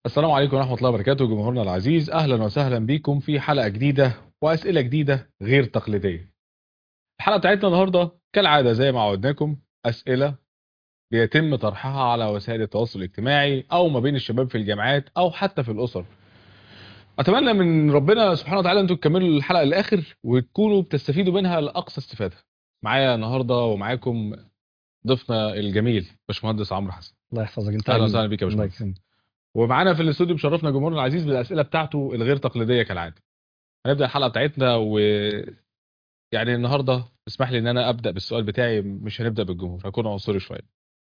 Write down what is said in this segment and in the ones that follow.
السلام عليكم ورحمة الله وبركاته جمهورنا العزيز أهلا وسهلا بيكم في حلقة جديدة وأسئلة جديدة غير تقليدية الحلقة بتاعتنا النهاردة كالعادة زي ما عودناكم أسئلة بيتم طرحها على وسائل التواصل الاجتماعي أو ما بين الشباب في الجامعات أو حتى في الأسر أتمنى من ربنا سبحانه وتعالى أنتم تكملوا الحلقة للآخر وتكونوا بتستفيدوا منها لأقصى استفادة معايا النهاردة ومعاكم ضيفنا الجميل باشمهندس عمرو حسن الله يحفظك انت أهلا أمين. وسهلا بيك يا الله باشمهندس يكرمك ومعانا في الاستوديو مشرفنا جمهورنا العزيز بالاسئله بتاعته الغير تقليديه كالعاده هنبدا الحلقه بتاعتنا و يعني النهارده اسمح لي ان انا ابدا بالسؤال بتاعي مش هنبدا بالجمهور هكون عنصري شويه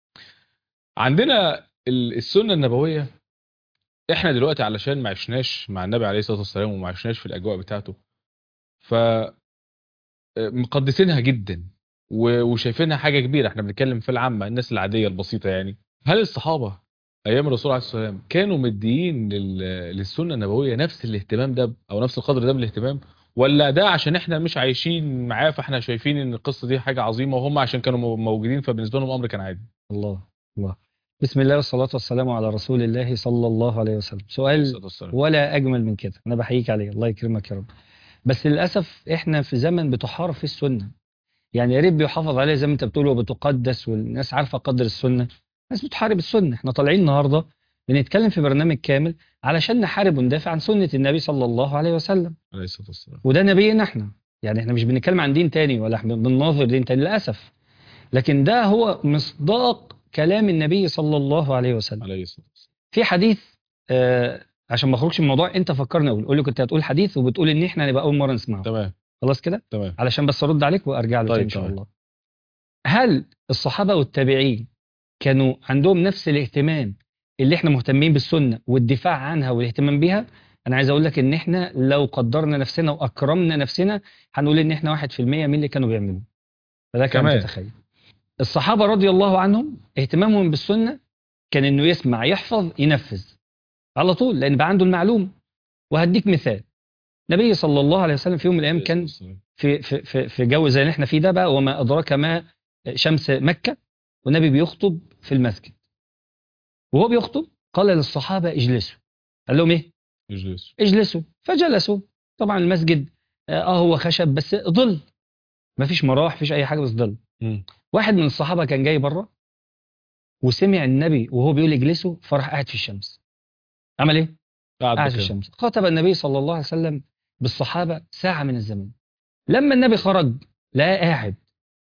عندنا ال- السنه النبويه احنا دلوقتي علشان ما عشناش مع النبي عليه الصلاه والسلام وما عشناش في الاجواء بتاعته ف مقدسينها جدا و- وشايفينها حاجه كبيره احنا بنتكلم في العامه الناس العاديه البسيطه يعني هل الصحابه ايام الرسول عليه الصلاه والسلام كانوا مديين لل- للسنه النبويه نفس الاهتمام ده او نفس القدر ده من الاهتمام ولا ده عشان احنا مش عايشين معاه فاحنا شايفين ان القصه دي حاجه عظيمه وهم عشان كانوا مو- موجودين فبالنسبه لهم الامر كان عادي الله الله بسم الله والصلاة والسلام على رسول الله صلى الله عليه وسلم سؤال الصلاة والسلام. ولا أجمل من كده أنا بحييك عليه الله يكرمك يا رب بس للأسف إحنا في زمن بتحارب فيه السنة يعني يا ريت بيحافظ عليها زي ما أنت بتقول وبتقدس والناس عارفة قدر السنة الناس بتحارب السنة إحنا طالعين النهاردة بنتكلم في برنامج كامل علشان نحارب وندافع عن سنة النبي صلى الله عليه وسلم عليه الصلاه والسلام وده نبينا احنا يعني احنا مش بنتكلم عن دين تاني ولا احنا بنناظر دين تاني للاسف لكن ده هو مصداق كلام النبي صلى الله عليه وسلم عليه الصلاه والسلام في حديث آه عشان ما اخرجش من الموضوع انت فكرني اقول قول لي كنت هتقول حديث وبتقول ان احنا هنبقى اول مره نسمعه تمام خلاص كده تمام علشان بس ارد عليك وارجع له طيب، تاني ان شاء تمام. الله هل الصحابه والتابعين كانوا عندهم نفس الاهتمام اللي احنا مهتمين بالسنه والدفاع عنها والاهتمام بيها انا عايز اقول لك ان احنا لو قدرنا نفسنا واكرمنا نفسنا هنقول ان احنا 1% من اللي كانوا بيعملوه فده كان كمان. تتخيل الصحابه رضي الله عنهم اهتمامهم بالسنه كان انه يسمع يحفظ ينفذ على طول لان بقى عنده المعلومه وهديك مثال النبي صلى الله عليه وسلم في يوم من الايام عليه كان الصلاة والسلام. في في في في جو زي اللي احنا فيه ده بقى وما ادراك ما شمس مكه والنبي بيخطب في المسجد وهو بيخطب قال للصحابه اجلسوا قال لهم ايه يجلس اجلسوا فجلسوا طبعا المسجد اه هو خشب بس ظل ما فيش مراح فيش اي حاجه بس ظل مم. واحد من الصحابه كان جاي بره وسمع النبي وهو بيقول اجلسوا فراح قاعد في الشمس عمل ايه قاعد قاعد في كده. الشمس خاطب النبي صلى الله عليه وسلم بالصحابة ساعة من الزمن لما النبي خرج لا قاعد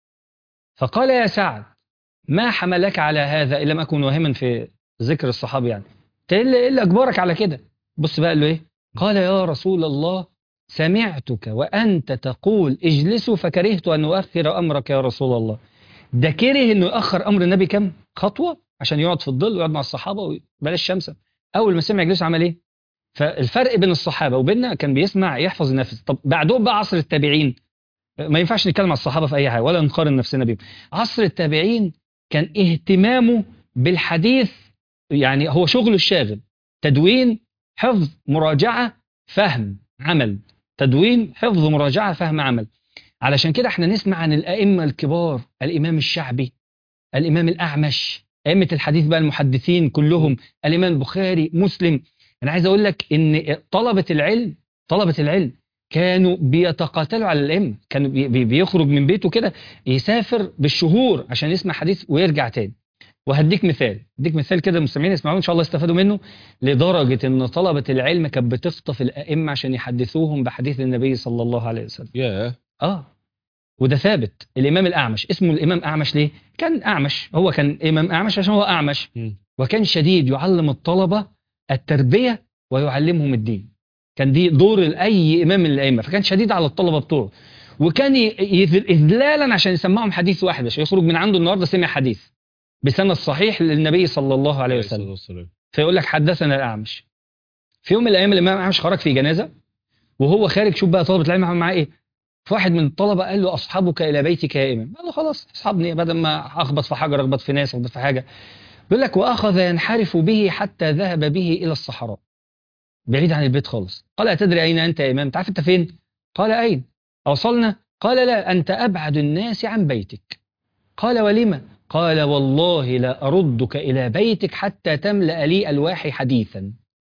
فقال يا سعد ما حملك على هذا إن لم أكن واهما في ذكر الصحابة يعني إنت إيه اللي إيه اللي أجبرك على كده بص بقى قال له إيه قال يا رسول الله سمعتك وأنت تقول اجلسوا فكرهت أن أؤخر أمرك يا رسول الله ده كره إنه يأخر أمر النبي كم خطوة عشان يقعد في الظل ويقعد مع الصحابة وبلاش الشمس أول ما سمع يجلسوا عمل إيه فالفرق بين الصحابه وبيننا كان بيسمع يحفظ ينفذ طب بعدهم بقى عصر التابعين ما ينفعش نتكلم على الصحابه في اي حاجه ولا نقارن نفسنا بيهم عصر التابعين كان اهتمامه بالحديث يعني هو شغله الشاغل تدوين حفظ مراجعه فهم عمل تدوين حفظ مراجعه فهم عمل علشان كده احنا نسمع عن الائمه الكبار الامام الشعبي الامام الاعمش ائمه الحديث بقى المحدثين كلهم الامام البخاري مسلم انا عايز اقول لك ان طلبه العلم طلبه العلم كانوا بيتقاتلوا على الائمه كانوا بي بي- بيخرج من بيته كده يسافر بالشهور عشان يسمع حديث ويرجع تاني وهديك مثال اديك مثال كده المستمعين يسمعوه ان شاء الله يستفادوا منه لدرجه ان طلبه العلم كانت بتخطف الائمه عشان يحدثوهم بحديث النبي صلى الله عليه وسلم ياه اه وده ثابت الامام الاعمش اسمه الامام اعمش ليه كان اعمش هو كان امام اعمش عشان هو اعمش مم. وكان شديد يعلم الطلبة التربية ويعلمهم الدين كان دي دور أي إمام من الأئمة فكان شديد على الطلبة بتوعه وكان ي- يذ- إذلالا عشان يسمعهم حديث واحد عشان يخرج من عنده النهارده سمع حديث بسند صحيح للنبي صلى الله عليه عليه الصلاة وسلم والسلام. فيقول لك حدثنا الأعمش في يوم من الأيام الإمام الأعمش خرج في جنازة وهو خارج شوف بقى طلبة العلم عمل معاه إيه فواحد من الطلبة قال له أصحابك إلى بيتك يا إمام قال له خلاص أصحابني بدل ما أخبط في حجر أخبط في ناس أخبط في حاجة بيقول لك وأخذ ينحرف به حتى ذهب به إلى الصحراء بعيد عن البيت خالص قال أتدري أين أنت يا إمام أنت عارف أنت فين قال أين أوصلنا قال لا أنت أبعد الناس عن بيتك قال ولم قال والله لا أردك إلى بيتك حتى تملأ لي ألواحي حديثا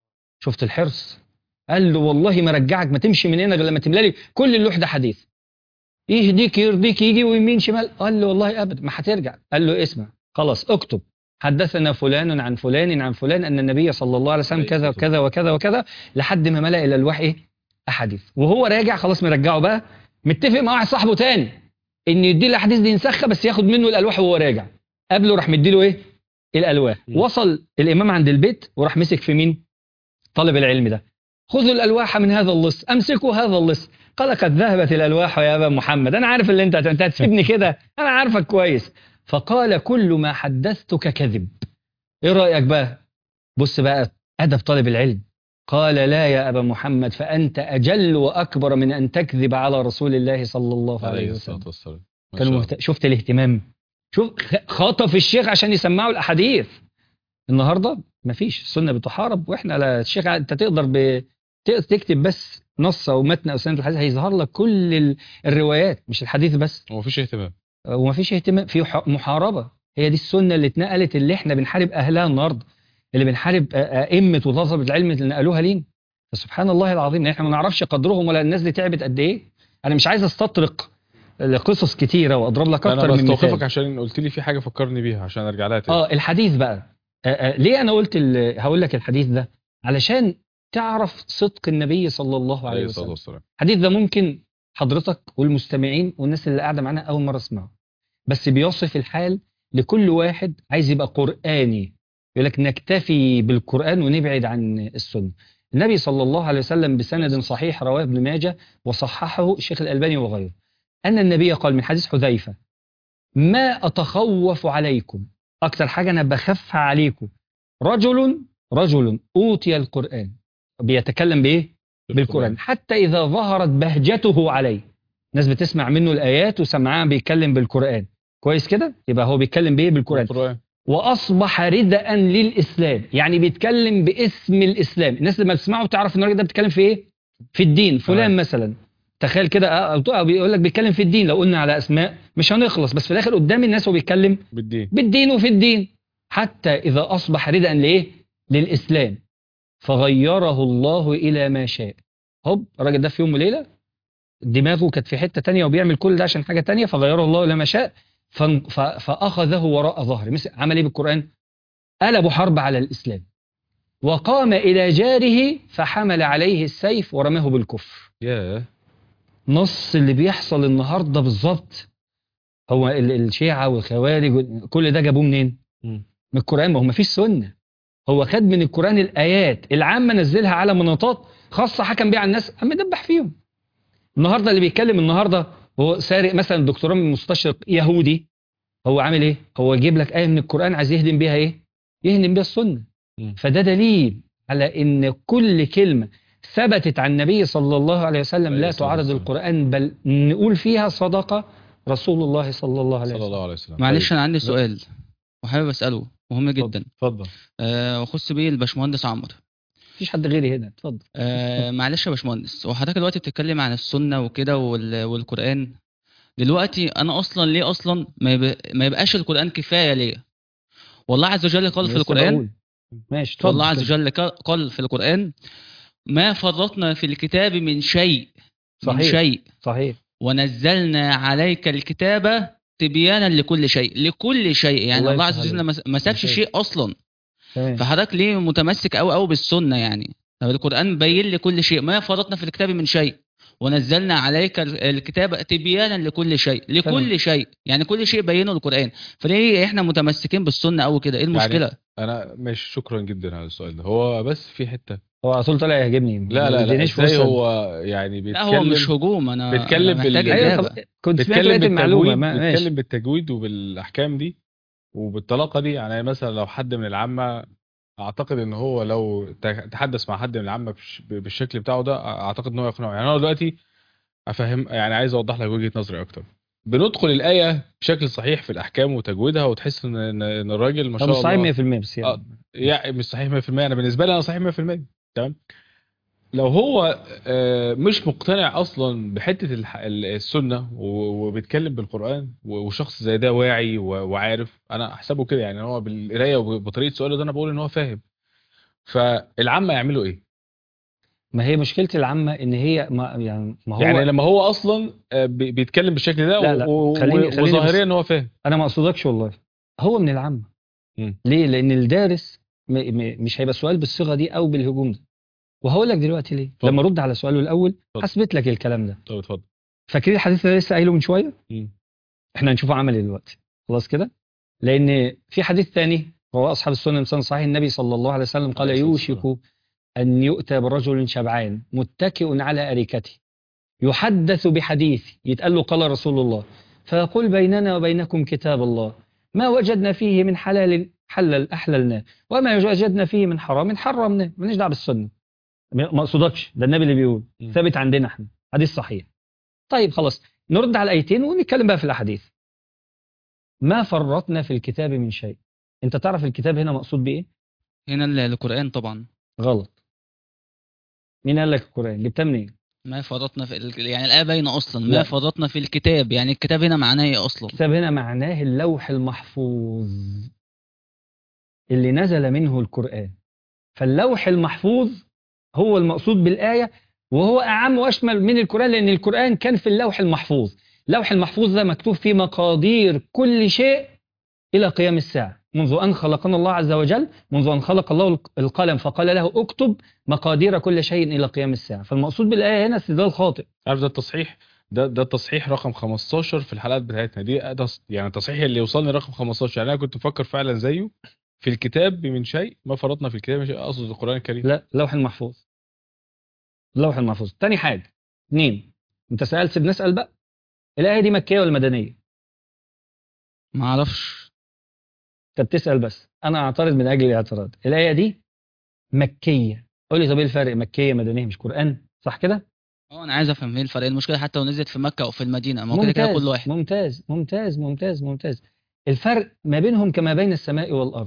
شفت الحرص قال له والله ما رجعك ما تمشي من هنا غير لما تملى لي كل اللوح ده حديث يهديك يرضيك يجي ويمين شمال قال له والله ابدا ما هترجع قال له اسمع خلاص اكتب حدثنا فلان عن فلان عن فلان ان النبي صلى الله عليه وسلم عليه كذا الصلاة وكذا وكذا وكذا لحد ما ملأ الى الواح ايه احاديث وهو راجع خلاص مرجعه بقى متفق مع واحد صاحبه تاني ان يدي الاحاديث دي ينسخها بس ياخد منه الالواح وهو راجع قبله راح مديله ايه الالواح م. وصل الامام عند البيت وراح مسك في مين طالب العلم ده خذوا الالواح من هذا اللص امسكوا هذا اللص قال قد ذهبت الالواح يا ابا محمد انا عارف اللي انت انت هتسيبني كده انا عارفك كويس فقال كل ما حدثتك كذب ايه رايك بقى بص بقى ادب طالب العلم قال لا يا ابا محمد فانت اجل واكبر من ان تكذب على رسول الله صلى الله عليه عليه وسلم الصلاه والسلام ما كانوا شاء مهت... شفت الاهتمام شوف خ- خطف الشيخ عشان يسمعوا الاحاديث النهارده مفيش السنه بتحارب واحنا لا الشيخ انت تقدر ب... ت- تكتب بس نص او متن او سند الحديث هيظهر لك كل ال- الروايات مش الحديث بس الله ومفيش اهتمام ومفيش اهتمام في ح- محاربه هي دي السنه اللي اتنقلت اللي احنا بنحارب اهلها النهارده اللي بنحارب أ- ائمه وطلبه العلم اللي نقلوها لينا فسبحان الله العظيم احنا ما نعرفش قدرهم ولا الناس دي تعبت قد ايه انا مش عايز استطرق قصص كتيره واضرب لك انا اكتر من بستوقفك مثال عشان قلت لي في حاجه فكرني بيها عشان ارجع لها تاني اه الحديث بقى آه آه ليه انا قلت ال- هقول لك الحديث ده علشان تعرف صدق النبي صلى الله عليه عليه الصلاه وسلم والسلام الحديث ده ممكن حضرتك والمستمعين والناس اللي قاعده معانا اول مره اسمعه بس بيوصف الحال لكل واحد عايز يبقى قراني يقول لك نكتفي بالقران ونبعد عن السنه النبي صلى الله عليه وسلم بسند صحيح رواه ابن ماجه وصححه الشيخ الالباني وغيره ان النبي قال من حديث حذيفه ما اتخوف عليكم اكتر حاجه انا بخاف عليكم رجل رجل اوتي القران بيتكلم بايه بالقرآن حتى إذا ظهرت بهجته عليه الناس بتسمع منه الآيات وسمعها بيتكلم بالقرآن كويس كده يبقى هو بيتكلم بإيه بالقرآن القران وأصبح ردءا للإسلام يعني بيتكلم باسم الإسلام الناس لما بتسمعه بتعرف إن الراجل ده بيتكلم في إيه في الدين فلان تمام. مثلا تخيل كده آه، أو- أو بيقول لك بيتكلم في الدين لو قلنا على أسماء مش هنخلص بس في الآخر قدام الناس هو بيتكلم بالدين بالدين وفي الدين حتى إذا أصبح ردءا لإيه؟ للإسلام فغيره الله إلى ما شاء هوب الراجل ده في يوم وليلة دماغه كانت في حتة تانية وبيعمل كل ده عشان حاجة تانية فغيره الله إلى ما شاء فان- ف- فأخذه وراء ظهره مثل عمل إيه بالقرآن؟ قلبوا حرب على الإسلام وقام إلى جاره فحمل عليه السيف ورماه بالكفر ياه نص اللي بيحصل النهارده بالظبط هو ال- الشيعة والخوارج كل ده جابوه منين؟ مم. من القرآن ما هو مفيش سنة هو خد من القرآن الآيات العامة نزلها على مناطات خاصة حكم بيها على الناس قام يدبح فيهم النهاردة اللي بيتكلم النهاردة هو سارق مثلا دكتوراه من مستشرق يهودي هو عامل ايه هو يجيب لك آية من القرآن عايز يهدم بيها ايه يهدم بيها السنة مم. فده دليل على ان كل كلمة ثبتت عن النبي صلى الله عليه وسلم عليه لا الصلاة تعارض والسلام. القرآن بل نقول فيها صدقة رسول الله صلى الله عليه صلى وسلم الله عليه وسلم معلش طيب. انا عندي سؤال وحابب اساله مهم جدا اتفضل أه وخص بيه الباشمهندس عمرو مفيش حد غيري هنا اتفضل أه معلش يا باشمهندس وحضرتك دلوقتي بتتكلم عن السنه وكده وال- والقران دلوقتي انا اصلا ليه اصلا ما, يب... ما يبقاش القران كفايه ليا والله عز وجل قال في لسه القران بقول. ماشي اتفضل والله عز اتفضل. وجل ق- قال في القران ما فرطنا في الكتاب من شيء من صحيح. شيء صحيح ونزلنا عليك الكتاب تبيانا لكل شيء لكل شيء يعني الله الله عز يفتح وجل عليك. ما- ما سابش ممتاز. شيء اصلا تمام فحضرتك ليه متمسك قوي قوي بالسنه يعني طب القران بين لي كل شيء ما فرطنا في الكتاب من شيء ونزلنا عليك ال- الكتاب تبيانا لكل شيء لكل تمام. شيء يعني كل شيء بينه القران فليه احنا متمسكين بالسنه قوي كده ايه المشكله انا مش شكرا جدا على السؤال ده هو بس في حته هو على طول طلع يهاجمني لا لا ما لا ادينيش ازاي فرصة. هو يعني لا هو مش بيتكلم هجوم انا بيتكلم أنا محتاج بال- ايوه اجابه طب كنت سمعت بيتكلم لقيت المعلومه بالتجويد ما ماشي بيتكلم بالتجويد وبالاحكام دي وبالطلاقه دي يعني مثلا لو حد من العامه اعتقد ان هو لو ت- تحدث مع حد من العامه بش- بالشكل بتاعه ده اعتقد ان هو يقنعه يعني انا دلوقتي افهم يعني عايز اوضح لك وجهه نظري اكتر بندخل الايه بشكل صحيح في الاحكام وتجويدها وتحس ان ان إن الراجل ما طب شاء مش صحيح الله 100% بس آه، يعني يعني مش صحيح 100% انا بالنسبه لي انا صحيح 100% تمام لو هو آه، مش مقتنع اصلا بحته الح- ال- السنه و- وبيتكلم بالقران و- وشخص زي ده واعي و- وعارف انا احسبه كده يعني هو بالقرايه وبطريقه سؤاله ده انا بقول ان هو فاهم فالعامه يعملوا ايه ما هي مشكلتي العامه ان هي ما يعني ما هو يعني لما هو اصلا آه، بي- بيتكلم بالشكل ده لا، لا، و- خليني- و- خليني وظاهريا بس- ان هو فاهم انا ما اقصدكش والله هو من العامه مم. ليه لان الدارس م م مش هيبقى السؤال بالصيغه دي او بالهجوم ده وهقول لك دلوقتي ليه اتفضل. لما ارد على سؤاله الاول اتفضل. هثبت لك الكلام ده طب اتفضل فاكرين الحديث اللي لسه قايله من شويه مم. احنا هنشوفه عملي دلوقتي خلاص كده لان في حديث ثاني رواه اصحاب السنن مثلا صحيح النبي صلى الله عليه وسلم قال عليه الصلاة يوشك ان يؤتى برجل شبعان متكئ على اريكته يحدث بحديث يتقال له قال رسول الله فيقول بيننا وبينكم كتاب الله ما وجدنا فيه من حلال حلل احللناه وما وجدنا فيه من حرام حرمناه مالناش دعوه بالسنه ما اقصدكش ده النبي اللي بيقول مم. ثابت عندنا احنا حديث صحيح طيب خلاص نرد على الايتين ونتكلم بقى في الاحاديث ما فرطنا في الكتاب من شيء انت تعرف الكتاب هنا مقصود بايه هنا ال- القرآن طبعا غلط مين قال لك القران جبتها منين ما فرطنا في ال... يعني الآية باينة أصلا لا. ما فرطنا في الكتاب يعني الكتاب هنا معناه إيه أصلا الكتاب هنا معناه اللوح المحفوظ اللي نزل منه القرآن فاللوح المحفوظ هو المقصود بالآية وهو أعم وأشمل من القرآن لأن القرآن كان في اللوح المحفوظ اللوح المحفوظ ده مكتوب فيه مقادير كل شيء إلى قيام الساعة منذ أن خلقنا الله عز وجل منذ أن خلق الله القلم فقال له اكتب مقادير كل شيء إلى قيام الساعة فالمقصود بالآية هنا استدلال خاطئ عارف ده التصحيح ده ده التصحيح رقم 15 في الحلقات بتاعتنا دي ده يعني التصحيح اللي يوصلني رقم 15 يعني انا كنت مفكر فعلا زيه في الكتاب من شيء ما فرطنا في الكتاب من شيء اقصد القران الكريم لا لوح المحفوظ اللوح المحفوظ تاني حاجة اتنين انت سألت سيدنا اسأل بقى الآية دي مكية ولا مدنية ما أعرفش انت بتسأل بس انا اعترض من اجل الاعتراض الآية دي مكية قول لي طب ايه الفرق مكية مدنية مش قرآن صح كده اه أنا عايز أفهم إيه الفرق المشكلة حتى لو نزلت في مكة أو في المدينة ما هو كده كده كل واحد ممتاز ممتاز ممتاز ممتاز الفرق ما بينهم كما بين السماء والأرض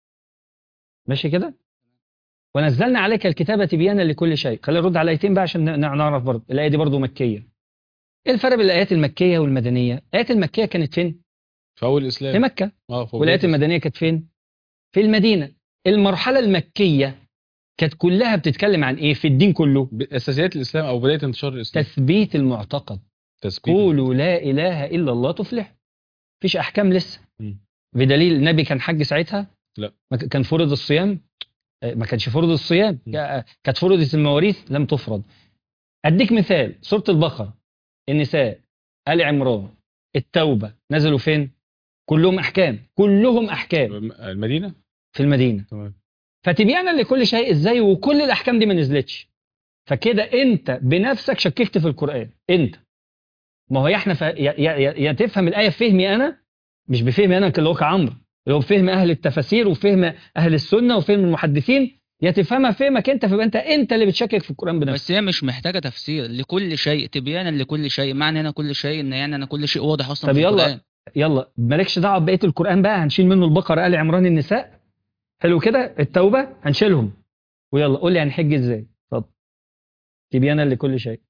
ماشي كده ونزلنا عليك الكتابة تبيانا لكل شيء خلينا نرد على الايتين بقى عشان ن- نعرف برضه الآية دي برضه مكية ايه الفرق بين الآيات المكية والمدنية الآيات المكية كانت فين في اول في الاسلام مكة اه في والآيات بداية المدنية كانت فين في المدينة المرحلة المكية كانت كلها بتتكلم عن ايه في الدين كله ب- اساسيات الاسلام او بدايه انتشار الاسلام تثبيت المعتقد تثبيت قولوا لا اله الا الله تفلح مفيش احكام لسه مم. بدليل النبي كان حج ساعتها لا. ما ك- كان فرض الصيام آه، ما كانش فرض الصيام مم. كا- كانت فرضت المواريث لم تفرض اديك مثال سوره البقره النساء ال عمران التوبه نزلوا فين كلهم احكام كلهم احكام المدينه في المدينه تمام فتبيانا لكل شيء ازاي وكل الاحكام دي ما نزلتش فكده انت بنفسك شككت في القران انت ما هو يا احنا ف... يا, يا, يا, يا تفهم الايه بفهمي انا مش بفهمي انا اللي هو كعمرو اللي هو بفهم اهل التفاسير وفهم اهل السنه وفهم المحدثين يا تفهمها فهمك انت فيبقى انت انت اللي بتشكك في القران بنفسك بس هي مش محتاجة تفسير لكل شيء تبيانا لكل شيء معنى هنا كل شيء إن يعني أنا كل شيء واضح أصلا طب في يلا. القرآن يلا مالكش دعوه ببقيه القران بقى هنشيل منه البقره ال عمران النساء حلو كده التوبه هنشيلهم ويلا قول لي هنحج ازاي اتفضل تبيانا لكل شيء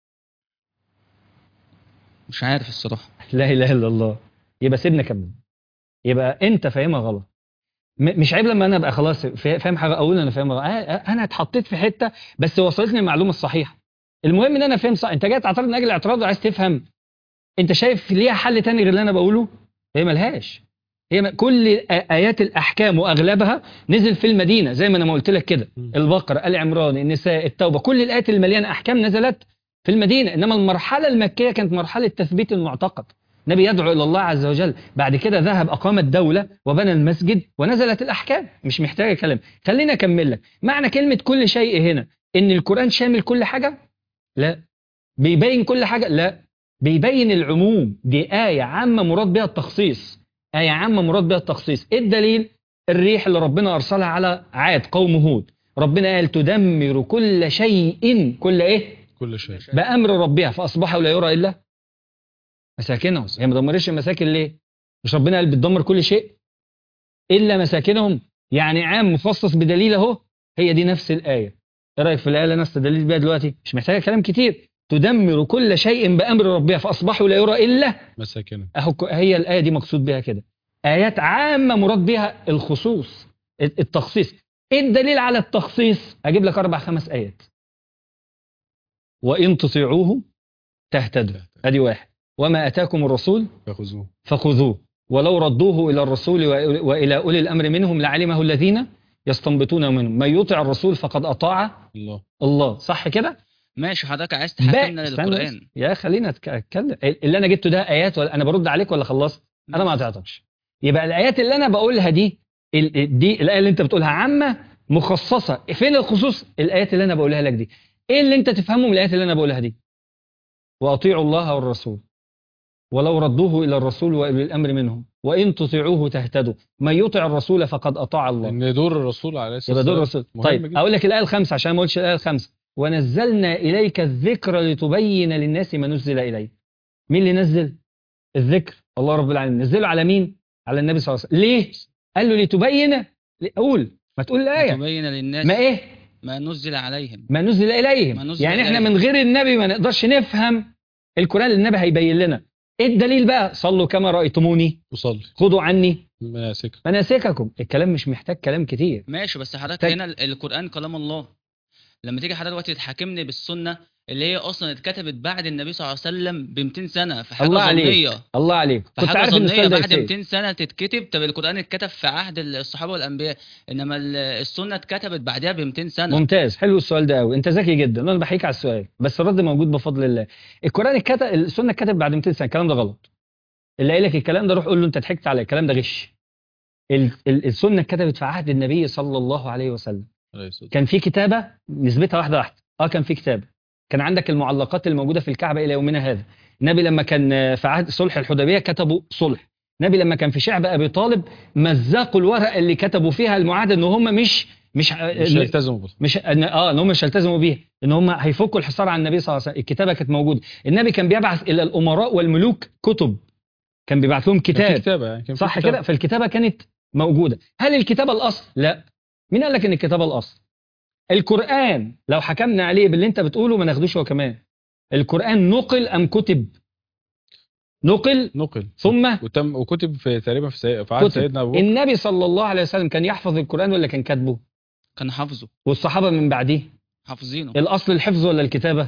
مش عارف الصراحة لا اله الا الله يبقى سيبنا كمل يبقى انت فاهمها غلط م- مش عيب لما انا ابقى خلاص فا- فاهم حاجه اقول انا فاهمها غلط آه، آه، انا اتحطيت في حته بس وصلتني المعلومه الصحيحه المهم ان انا فاهم صح انت جاي تعترض من اجل الاعتراض وعايز تفهم انت شايف ليها حل تاني غير اللي انا بقوله هي ملهاش هي م- كل آ- ايات الاحكام واغلبها نزل في المدينه زي ما انا ما قلت لك كده مم. البقره ال عمران النساء التوبه كل الايات اللي مليانه احكام نزلت في المدينه انما المرحله المكيه كانت مرحله تثبيت المعتقد النبي يدعو الى الله عز وجل بعد كده ذهب اقام الدوله وبنى المسجد ونزلت الاحكام مش محتاجه كلام خليني اكمل لك معنى كلمه كل شيء هنا ان القران شامل كل حاجه لا بيبين كل حاجه لا بيبين العموم دي آية عامة مراد بها التخصيص آية عامة مراد بها التخصيص إيه الدليل الريح اللي ربنا أرسلها على عاد قوم هود ربنا قال تدمر كل شيء كل إيه كل شيء بأمر ربها فأصبحوا لا يرى إلا مساكنهم هي ما دمرتش المساكن ليه مش ربنا قال بتدمر كل شيء إلا مساكنهم يعني عام مخصص بدليل أهو هي دي نفس الآية إيه رأيك في الآية اللي أنا استدلت بيها دلوقتي مش محتاجة كلام كتير تدمر كل شيء بأمر ربها فأصبحوا لا يرى إلا مساكنه أهو ك- هي الآية دي مقصود بها كده آيات عامة مراد بها الخصوص الت- التخصيص إيه الدليل على التخصيص أجيب لك أربع خمس آيات وإن تطيعوه تهتدوا أدي واحد وما أتاكم الرسول فخذوه فخذوه ولو ردوه إلى الرسول وإلى- وإلى أولي الأمر منهم لعلمه الذين يستنبطون منهم من يطع الرسول فقد أطاع الله الله صح كده ماشي حضرتك عايز بقى- تحكمنا استنى للقرآن بس. يا خلينا أتك- اتكلم اللي انا جبته ده ايات ولا انا برد عليك ولا خلصت انا ما قطعتكش يبقى الايات اللي انا بقولها دي ال- دي الايه اللي انت بتقولها عامه مخصصه فين الخصوص الايات اللي انا بقولها لك دي ايه اللي انت تفهمه من الايات اللي انا بقولها دي واطيعوا الله والرسول ولو ردوه الى الرسول والى الامر منهم وان تطيعوه تهتدوا من يطع الرسول فقد اطاع الله ان دور الرسول عليه الصلاه يبقى دور والسلام الرسول مهم طيب جدا. اقول لك الايه الخامسه عشان ما اقولش الايه الخامسه ونزلنا اليك الذكر لتبين للناس ما نزل اليه مين اللي نزل الذكر الله رب العالمين نزله على مين على النبي صلى الله عليه وسلم ليه قال له لتبين ليه؟ قول ما تقول الايه تبين للناس ما ايه ما نزل عليهم ما نزل اليهم ما نزل يعني احنا إليهم. من غير النبي ما نقدرش نفهم القران اللي النبي هيبين لنا ايه الدليل بقى صلوا كما رايتموني وصلي خذوا عني مناسك مناسككم الكلام مش محتاج كلام كتير ماشي بس حضرتك طيب. هنا ال- القرآن كلام الله لما تيجي حضرتك دلوقتي تحاكمني بالسنة اللي هي أصلا اتكتبت بعد النبي صلى الله عليه وسلم ب 200 سنة في حاجة الله عليك. ظنية الله عليك في كنت حاجة عارف ان ظنية السؤال ده بعد يتسأل. 200 سنة تتكتب طب القرآن اتكتب في عهد الصحابة والأنبياء إنما ال- السنة اتكتبت بعدها ب 200 سنة ممتاز حلو السؤال ده قوي انت ذكي جدا انا بحييك على السؤال بس الرد موجود بفضل الله القران اتكتب السنه اتكتب بعد 200 سنه الكلام ده غلط اللي قايل لك الكلام ده روح قول له انت ضحكت على الكلام ده غش ال- ال- السنه اتكتبت في عهد النبي صلى الله عليه وسلم عليه الصلاة كان في كتابه نسبتها واحده واحده اه كان في كتابه كان عندك المعلقات الموجوده في الكعبه الى يومنا هذا النبي لما كان آه، في عهد صلح الحديبيه كتبوا صلح النبي لما كان في شعب ابي طالب مزقوا الورقه اللي كتبوا فيها المعاهده ان هم مش مش مش هيلتزموا بال- مش ان اه ان هم مش هيلتزموا بيها ان هم هيفكوا الحصار عن النبي صلى الله عليه وسلم الكتابه كانت موجوده النبي كان بيبعث الى الامراء والملوك كتب كان بيبعث لهم كان في كتاب كتابه يعني كان في صح كتابة. كده فالكتابه كانت موجوده هل الكتابه الاصل لا مين قال لك ان الكتابه الاصل القران لو حكمنا عليه باللي انت بتقوله ما ناخدوش هو كمان القران نقل ام كتب نقل نقل ثم وتم وكتب في تقريبا في, سي... في عهد كتب سيدنا ابو بكر النبي صلى الله عليه وسلم كان يحفظ القران ولا كان كاتبه كان حافظه والصحابه من بعديه حافظينه الاصل الحفظ ولا الكتابه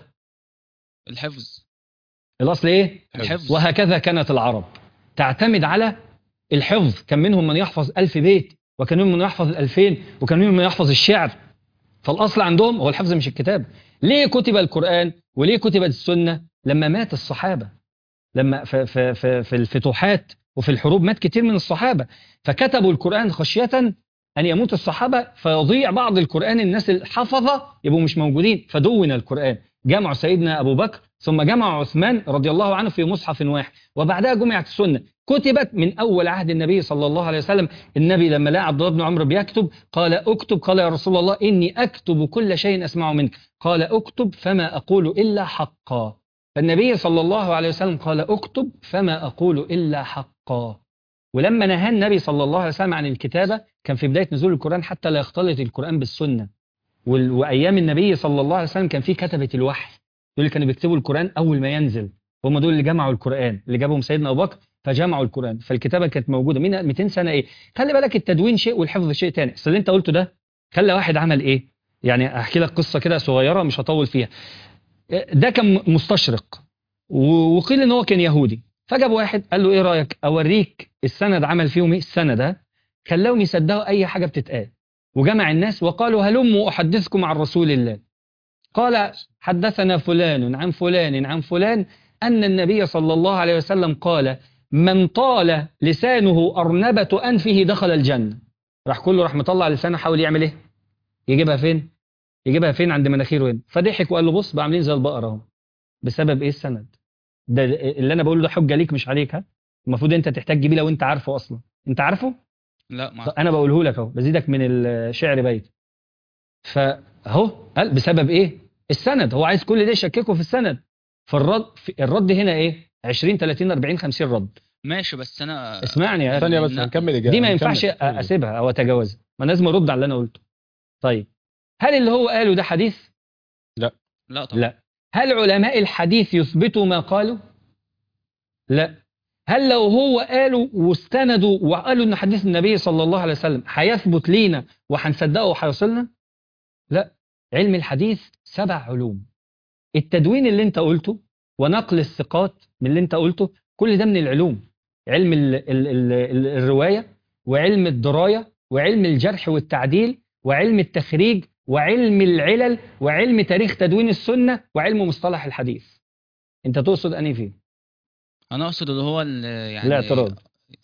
الحفظ الاصل ايه الحفظ وهكذا كانت العرب تعتمد على الحفظ كان منهم من يحفظ ألف بيت وكان منهم من يحفظ الألفين وكان منهم من يحفظ الشعر فالأصل عندهم هو الحفظ مش الكتاب ليه كتب القرآن وليه كتبت السنة لما مات الصحابة لما في, في, في, في الفتوحات وفي الحروب مات كتير من الصحابة فكتبوا القرآن خشية أن يموت الصحابة فيضيع بعض القرآن الناس الحفظة يبقوا مش موجودين فدون القرآن جمع سيدنا أبو بكر ثم جمع عثمان رضي الله عنه في مصحف واحد وبعدها جمعت السنة كتبت من أول عهد النبي صلى الله عليه وسلم النبي لما لقى عبد الله بن عمرو بيكتب قال اكتب قال يا رسول الله إني أكتب كل شيء أسمعه منك قال اكتب فما أقول إلا حقا فالنبي صلى الله عليه وسلم قال اكتب فما أقول إلا حقا ولما نهى النبي صلى الله عليه وسلم عن الكتابة كان في بداية نزول القرآن حتى لا يختلط القرآن بالسنة وال- وأيام النبي صلى الله عليه وسلم كان في كتبة الوحي دول اللي كانوا بيكتبوا القرآن أول ما ينزل هم دول اللي جمعوا القرآن اللي جابهم سيدنا أبو بكر فجمعوا القرآن فالكتابة كانت موجودة من 200 سنة إيه خلي بالك التدوين شيء والحفظ شيء تاني أصل اللي أنت قلته ده خلى واحد عمل إيه يعني أحكي لك قصة كده صغيرة مش هطول فيها ده كان مستشرق و- وقيل إن هو كان يهودي فجاب واحد قال له إيه رأيك أوريك السند عمل فيهم إيه السند ده خلاهم يصدقوا أي حاجة بتتقال وجمع الناس وقالوا هلموا أحدثكم عن رسول الله قال حدثنا فلان عن فلان عن فلان أن النبي صلى الله عليه وسلم قال من طال لسانه أرنبة أنفه دخل الجنة راح كله راح مطلع لسانه حاول يعمل إيه يجيبها فين يجيبها فين عند مناخيره هنا فضحك وقال له بص بقى عاملين زي البقرة اهو بسبب إيه السند ده اللي أنا بقوله ده حجة ليك مش عليك ها المفروض أنت تحتاج بيه لو أنت عارفه أصلا أنت عارفه لا ما طب انا بقوله لك اهو بزيدك من الشعر بيت فاهو قال بسبب ايه السند هو عايز كل ده يشككه في السند فالرد في الرد هنا ايه 20 30 40 50 رد ماشي بس انا اسمعني يا أخي. ثانيه بس لا. هنكمل اجابه دي ما هنكمل. ينفعش اسيبها او اتجاوزها ما لازم ارد على اللي انا قلته طيب هل اللي هو قاله ده حديث لا طبعا لا هل علماء الحديث يثبتوا ما قالوا لا هل لو هو قالوا واستندوا وقالوا ان حديث النبي صلى الله عليه وسلم هيثبت لينا وهنصدقه وهيوصلنا لا علم الحديث سبع علوم التدوين اللي انت قلته ونقل الثقات من اللي انت قلته كل ده من العلوم علم ال ال ال ال الرواية وعلم الدراية وعلم الجرح والتعديل وعلم التخريج وعلم العلل وعلم تاريخ تدوين السنة وعلم مصطلح الحديث انت تقصد انهي فيه انا اقصد اللي هو ال- يعني الاعتراض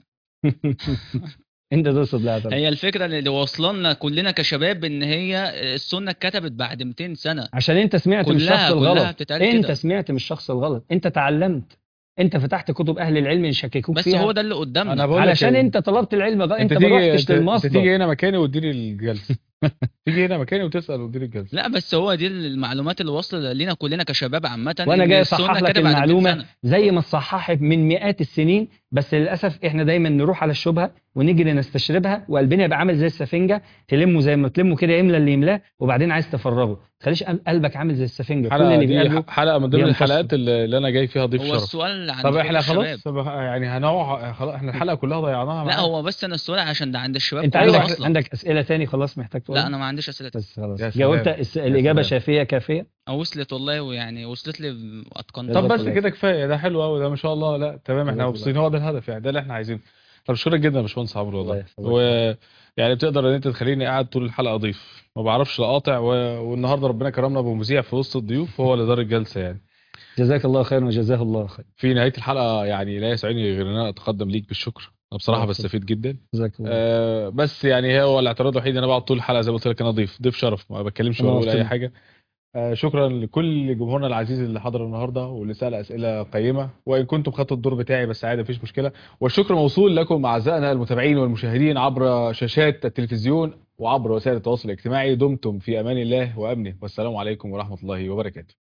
انت تقصد الاعتراض هي الفكره اللي واصلنا كلنا كشباب ان هي السنه اتكتبت بعد 200 سنه عشان انت سمعت من كلها- الشخص كلها الغلط بتتقال انت كده. سمعت من الشخص الغلط انت تعلمت انت فتحت كتب اهل العلم يشككوك بس فيها هو ده اللي قدامنا انا بقول لك علشان إيه، انت طلبت العلم غلط انت, انت ما تيجي رحتش انت, انت للمصدر تيجي هنا مكاني وتدير الجلسه تيجي هنا مكاني وتسال وتدير الجلسه لا بس هو دي المعلومات اللي واصله لينا كلنا كشباب عامه وانا إن جاي السنة اصحح لك اتكتبت بعد 200 المعلومه سنة. زي ما تصححها من مئات السنين بس للاسف احنا دايما نروح على الشبهه ونيجي نستشربها وقلبنا يبقى عامل زي السفنجه تلمه زي ما تلمه كده يملى اللي يملاه وبعدين عايز تفرغه ما تخليش قلبك عامل زي السفنجه كل الحلقه اللي دي بيقابله حلقه من ضمن بيمتص. الحلقات اللي اللي انا جاي فيها ضيف هو شرف السؤال عند طب كل احنا الشباب. خلاص طب يعني هنوع خلاص احنا الحلقه كلها ضيعناها لا معاك. هو بس انا السؤال عشان ده عند الشباب انت كلها عندك اصلا عندك اسئله تاني خلاص محتاج تقول لا انا ما عنديش اسئله بس خلاص يا جاوبت سلام. الس- الاجابه سلام. شافيه كافيه وصلت والله ويعني وصلت لي اتقنت طب جزاك بس الله كده كفايه ده حلو قوي ده ما شاء الله لا تمام احنا جزاك الله مبسوطين هو ده الهدف يعني ده اللي احنا عايزينه طب اشكرك جدا يا باشمهندس عمرو الله والله يحفظك. و يعني بتقدر ان انت تخليني قاعد طول الحلقه ضيف ما بعرفش اقاطع و... والنهارده ربنا كرمنا بمذيع في وسط الضيوف هو اللي دار الجلسه يعني جزاك الله خيرا وجزاه الله خير في نهايه الحلقه يعني لا يسعني غير ان انا اتقدم ليك بالشكر انا بصراحه الله بستفيد جدا جزاك الله آه بس يعني هو الاعتراض الوحيد ان انا بقعد طول الحلقه زي ما قلت لك انا ضيف ضيف شرف ما بتكلمش ولا الله بقول اي يخليك. حاجه آه شكرا لكل جمهورنا العزيز اللي حضر النهارده واللي سال اسئله قيمه وان كنتم خدتوا الدور بتاعي بس عادي مفيش مشكله والشكر موصول لكم اعزائنا المتابعين والمشاهدين عبر شاشات التلفزيون وعبر وسائل التواصل الاجتماعي دمتم في امان الله وامنه والسلام عليكم ورحمه الله وبركاته